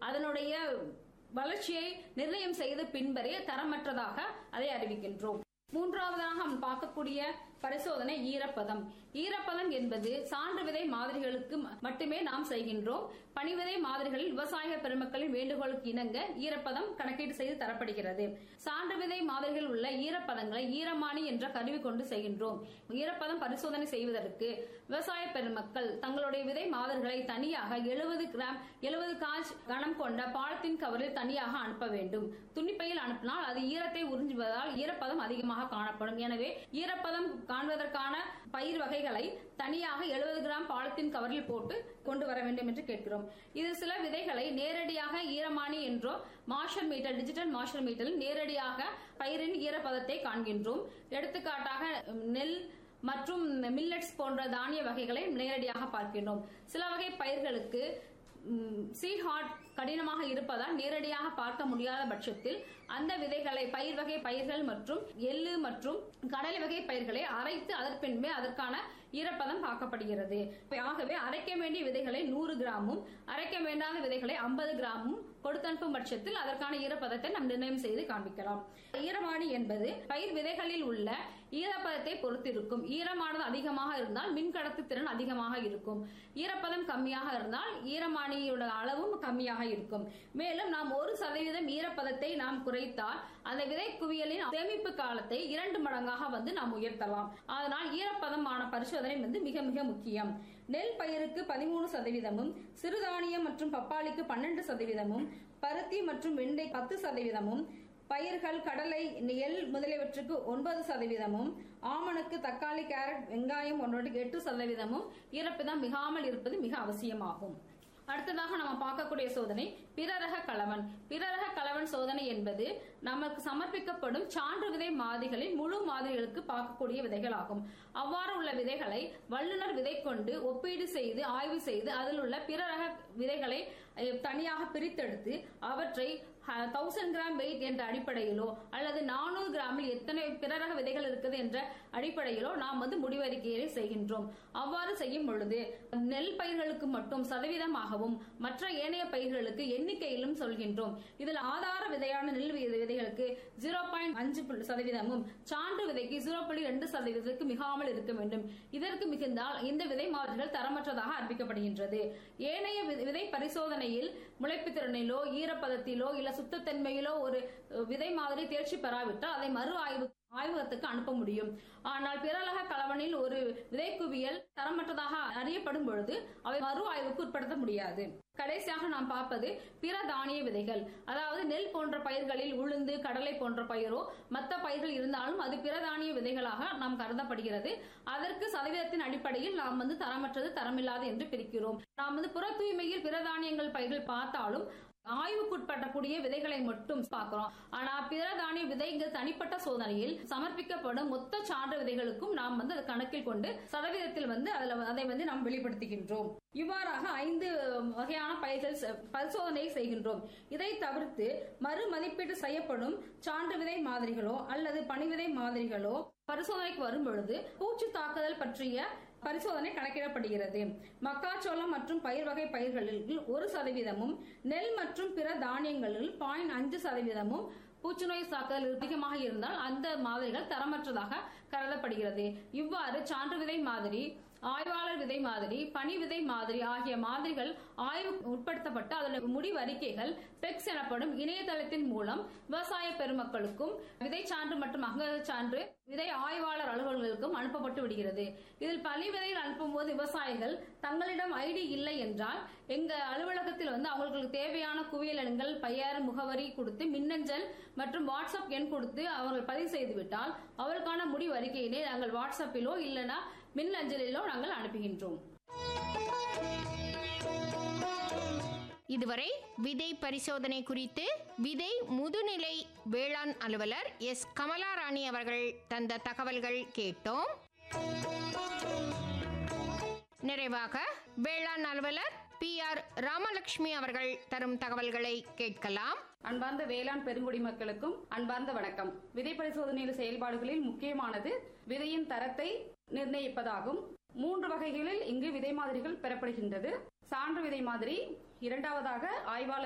அதனுடைய வளர்ச்சியை நிர்ணயம் செய்த பின்பரே தரமற்றதாக அதை அறிவிக்கின்றோம் மூன்றாவதாக நாம் பார்க்கக்கூடிய பரிசோதனை ஈரப்பதம் ஈரப்பதம் என்பது சான்று விதை மாதிரிகளுக்கு ம- மட்டுமே நாம் செய்கின்றோம் பணிவிதை மாதிரிகளில் விவசாய பெருமக்களின் வேண்டுகோளுக்கு இணங்க ஈரப்பதம் கணக்கீடு செய்து தரப்படுகிறது சான்று விதை மாதிரிகளில் உள்ள ஈரப்பதங்களை ஈரமானி என்ற கருவி கொண்டு செய்கின்றோம் ஈரப்பதம் பரிசோதனை செய்வதற்கு விவசாய பெருமக்கள் தங்களுடைய விதை மாதிரிகளை தனியாக எழுபது கிராம் எழுபது காஜ் கனம் கொண்ட பாலத்தின் கவரில் தனியாக அனுப்ப வேண்டும் துணிப்பையில் அனுப்பினால் அது ஈரத்தை உறிஞ்சுவதால் ஈரப்பதம் அதிகமாக காணப்படும் எனவே ஈரப்பதம் காண்பதற்கான பயிர் வகைகளை தனியாக எழுபது கிராம் பாலத்தின் கவரில் போட்டு கொண்டு வர வேண்டும் என்று கேட்கிறோம் இது சில விதைகளை நேரடியாக ஈரமானி என்றோ மாஷர் மீட்டர் டிஜிட்டல் மாஷர் மீட்டரில் நேரடியாக பயிரின் ஈரப்பதத்தை காண்கின்றோம் எடுத்துக்காட்டாக உம், நெல் மற்றும் மில்லட்ஸ் போன்ற தானிய வகைகளை நேரடியாக பார்க்கின்றோம் சில வகை பயிர்களுக்கு சீட் ஹாட் கடினமாக இருப்பதால் நேரடியாக பார்க்க முடியாத பட்சத்தில் அந்த விதைகளை பயிர் வகை பயிர்கள் மற்றும் எள்ளு மற்றும் கடலை வகை பயிர்களை அரைத்து அதற்பின்பே அதற்கான ஈரப்பதம் பார்க்கப்படுகிறது ஆகவே அரைக்க வேண்டிய விதைகளை நூறு கிராமும் அரைக்க வேண்டாத விதைகளை ஐம்பது கிராமும் கொடுத்தனுப்பும் பட்சத்தில் அதற்கான ஈரப்பதத்தை நாம் நிர்ணயம் செய்து காண்பிக்கலாம் ஈரமானி என்பது பயிர் விதைகளில் உள்ள ஈரப்பதத்தை பொறுத்திருக்கும் ஈரமானது அதிகமாக இருந்தால் மின் கடத்து திறன் அதிகமாக இருக்கும் ஈரப்பதம் கம்மியாக இருந்தால் ஈரமானியோட அளவும் கம்மியாக இருக்கும் மேலும் நாம் ஒரு சதவீதம் ஈரப்பதத்தை நாம் குறைத்தால் அந்த விதை குவியலின் சேமிப்பு காலத்தை இரண்டு மடங்காக வந்து நாம் உயர்த்தலாம் அதனால் ஈரப்பதமான பரிசோதனை வந்து மிக மிக முக்கியம் நெல் பயிருக்கு பதிமூணு சதவீதமும் சிறுதானியம் மற்றும் பப்பாளிக்கு பன்னெண்டு சதவீதமும் பருத்தி மற்றும் வெண்டை பத்து சதவீதமும் பயிர்கள் கடலை எள் முதலியவற்றுக்கு ஒன்பது சதவீதமும் ஆமணக்கு தக்காளி கேரட் வெங்காயம் போன்றவற்றுக்கு எட்டு சதவீதமும் ஈரப்பதம் மிகாமல் இருப்பது மிக அவசியமாகும் அடுத்ததாக நம்ம பார்க்கக்கூடிய சோதனை பிறரக கலவன் பிறரக கலவன் சோதனை என்பது நமக்கு சமர்ப்பிக்கப்படும் சான்று விதை மாதிரிகளில் முழு மாதிரிகளுக்கு பார்க்கக்கூடிய விதைகள் ஆகும் அவ்வாறு உள்ள விதைகளை வல்லுநர் விதை கொண்டு ஒப்பீடு செய்து ஆய்வு செய்து அதில் உள்ள பிறரக விதைகளை அஹ், தனியாக பிரித்தெடுத்து அவற்றை தௌசண்ட் கிராம் வெயிட் என்ற அடிப்படையிலோ அல்லது நானூறு கிராமில் எத்தனை பிறரக விதைகள் இருக்குது என்ற அடிப்படையிலோ நாம் வந்து முடிவறிக்கையை செய்கின்றோம் அவ்வாறு செய்யும் பொழுது நெல் பயிர்களுக்கு மட்டும் சதவீதமாகவும் மற்ற ஏனைய பயிர்களுக்கு எண்ணிக்கையிலும் சொல்கின்றோம் இதில் ஆதார விதையான நெல் விதை- விதைகளுக்கு ஜீரோ பாயிண்ட் அஞ்சு புள்ளி சதவீதமும் சான்று விதைக்கு ஜீரோ புள்ளி ரெண்டு சதவீதத்துக்கு மிகாமல் இருக்க வேண்டும் இதற்கு மிகுந்தால் இந்த விதை மாதிரிகள் தரமற்றதாக அறிவிக்கப்படுகின்றது ஏனைய வி- விதை பரிசோதனையில் முளைப்பு திறனிலோ ஈரப்பதத்திலோ இல்ல சுத்தத்தன்மையிலோ ஒரு அஹ், விதை மாதிரி தேர்ச்சி பெறாவிட்டால் அதை மறு ஆய்வு ஆய்வகத்துக்கு அனுப்ப முடியும் ஆனால் பிறலக கலவனில் ஒரு விதை குவியல் தரமற்றதாக அறியப்படும் பொழுது அவை மறு ஆய்வுக்கு உட்படுத்த முடியாது கடைசியாக நாம் பார்ப்பது பிற தானிய விதைகள் அதாவது நெல் போன்ற பயிர்களில் உளுந்து கடலை போன்ற பயிரோ மற்ற பயிர்கள் இருந்தாலும் அது பிற தானிய விதைகளாக நாம் கருதப்படுகிறது அதற்கு சதவீதத்தின் அடிப்படையில் நாம் வந்து தரமற்றது தரமில்லாது என்று பிரிக்கிறோம் நாம் வந்து புற தூய்மையில் பிற தானியங்கள் பயிர்கள் பார்த்தாலும் ஆய்வுக்குட்பட்டக்கூடிய விதைகளை மட்டும் பார்க்கிறோம் ஆனா பிற தானிய விதைகள் தனிப்பட்ட சோதனையில் சமர்ப்பிக்கப்படும் மொத்த சான்று விதைகளுக்கும் நாம் வந்து அதை கணக்கில் கொண்டு சதவீதத்தில் வந்து அதுல அதை வந்து நாம் வெளிப்படுத்துகின்றோம் இவ்வாறாக ஐந்து வகையான பயிர்கள் செ- பரிசோதனை செய்கின்றோம் இதை தவிர்த்து மறு மதிப்பீடு செய்யப்படும் சான்று விதை மாதிரிகளோ அல்லது பணிவிதை மாதிரிகளோ பரிசோதனைக்கு வரும் பொழுது பூச்சி தாக்குதல் பற்றிய பரிசோதனை கணக்கிடப்படுகிறது மக்காச்சோளம் மற்றும் பயிர் வகை பயிர்களில் ஒரு சதவீதமும் நெல் மற்றும் பிற தானியங்களில் பாயிண்ட் அஞ்சு சதவீதமும் பூச்சிநோய் தாக்குதல் அதிகமாக இருந்தால் அந்த மாதிரிகள் தரமற்றதாக கருதப்படுகிறது இவ்வாறு சான்று விதை மாதிரி ஆய்வாளர் விதை மாதிரி பனி விதை மாதிரி ஆகிய மாதிரிகள் ஆய்வு உட்படுத்தப்பட்டு அதோட முடிவு அறிக்கைகள் பெக்ஸ் எனப்படும் இணையதளத்தின் மூலம் விவசாய பெருமக்களுக்கும் விதை சான்று மற்றும் அங்க சான்று விதை ஆய்வாளர் அலுவலர்களுக்கும் அனுப்பப்பட்டு விடுகிறது இதில் பனி விதையில் அனுப்பும் போது விவசாயிகள் தங்களிடம் ஐடி இல்லை என்றால் எங்க அலுவலகத்தில் வந்து அவங்களுக்கு தேவையான குவியல் எண்கள் பெயர் முகவரி கொடுத்து மின்னஞ்சல் மற்றும் வாட்ஸ்அப் எண் கொடுத்து அவர்கள் பதிவு செய்து விட்டால் அவருக்கான முடிவு அறிக்கையினை நாங்கள் வாட்ஸ்அப்பிலோ இல்லைனா மின்னஞ்சலிலோ நாங்கள் அனுப்புகின்றோம் இதுவரை விதை பரிசோதனை குறித்து விதை முதுநிலை வேளாண் அலுவலர் எஸ் கமலாராணி அவர்கள் தந்த தகவல்கள் கேட்டோம் நிறைவாக வேளாண் அலுவலர் பி ஆர் ராமலட்சுமி அவர்கள் தரும் தகவல்களை கேட்கலாம் அன்பார்ந்த வேளாண் பெருங்குடி மக்களுக்கும் அன்பார்ந்த வணக்கம் விதை பரிசோதனை செயல்பாடுகளில் முக்கியமானது விதையின் தரத்தை நிர்ணயிப்பதாகும் மூன்று வகைகளில் இங்கு விதை மாதிரிகள் பெறப்படுகின்றது சான்று விதை மாதிரி இரண்டாவதாக ஆய்வாளர்